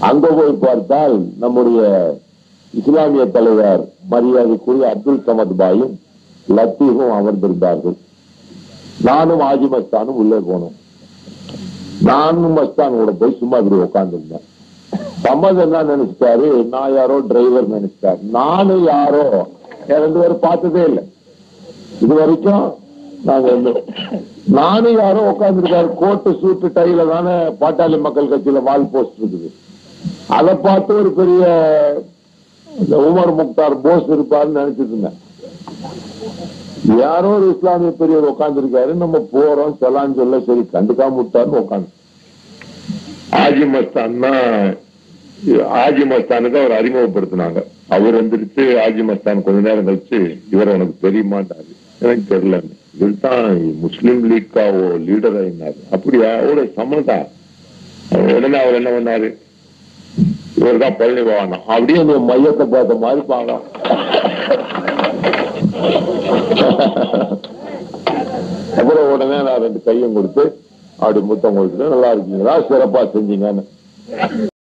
அங்க போய் பார்த்தால் நம்முடைய இஸ்லாமிய தலைவர் மரியாதைக்குரிய அப்துல் சமத் பாயும் லத்தீஃபும் அமர்ந்திருந்தார்கள் நானும் ஆஜி மஸ்தானும் உள்ளே போனோம் நானும் மஸ்தான் கூட போய் சும்மா இப்படி உட்காந்துருந்தேன் சம்மத் என்ன நினைச்சிட்டாரு நான் யாரோ டிரைவர் நினைச்சிட்டாரு நானும் யாரோ என் ரெண்டு பேரும் பார்த்ததே இல்லை இது வரைக்கும் நாங்க வந்து நானும் யாரோ உட்காந்துருக்காரு கோட்டு சூட்டு டைல தானே பாட்டாளி மக்கள் கட்சியில வால் போஸ்ட் இருக்குது அதை பார்த்து ஒரு பெரிய இந்த உமர் முக்தார் போஸ் இருப்பாருன்னு நினைச்சிட்டு இருந்தேன் யாரோ ஒரு இஸ்லாமிய பெரியவர் உட்காந்துருக்காரு நம்ம போறோம் செலான்னு சொல்ல சரி கண்டுக்காம விட்டாருன்னு உட்காந்து ஆஜி மஸ்தான்னா ஆஜி மஸ்தானுக்கு அவர் அறிமுகப்படுத்தினாங்க அவர் வந்துருச்சு ஆஜி மஸ்தான் கொஞ்ச நேரம் கழிச்சு இவர் உனக்கு தெரியுமாட்டாரு எனக்கு தெரியல இவர் தான் முஸ்லீம் லீக்கா லீடர் ஆயினாரு அப்படியா அவரு சம்மதா உடனே அவர் என்ன பண்ணாரு இவர் தான் பழனி பகவானா அப்படியே நீ மையத்தை பார்த்த மாதிரி பார்க்கலாம் அப்புறம் உடனே நான் ரெண்டு கையும் கொடுத்து அப்படி முத்தம் கொடுத்துட்டு நல்லா இருக்கீங்களா சிறப்பா செஞ்சீங்கன்னு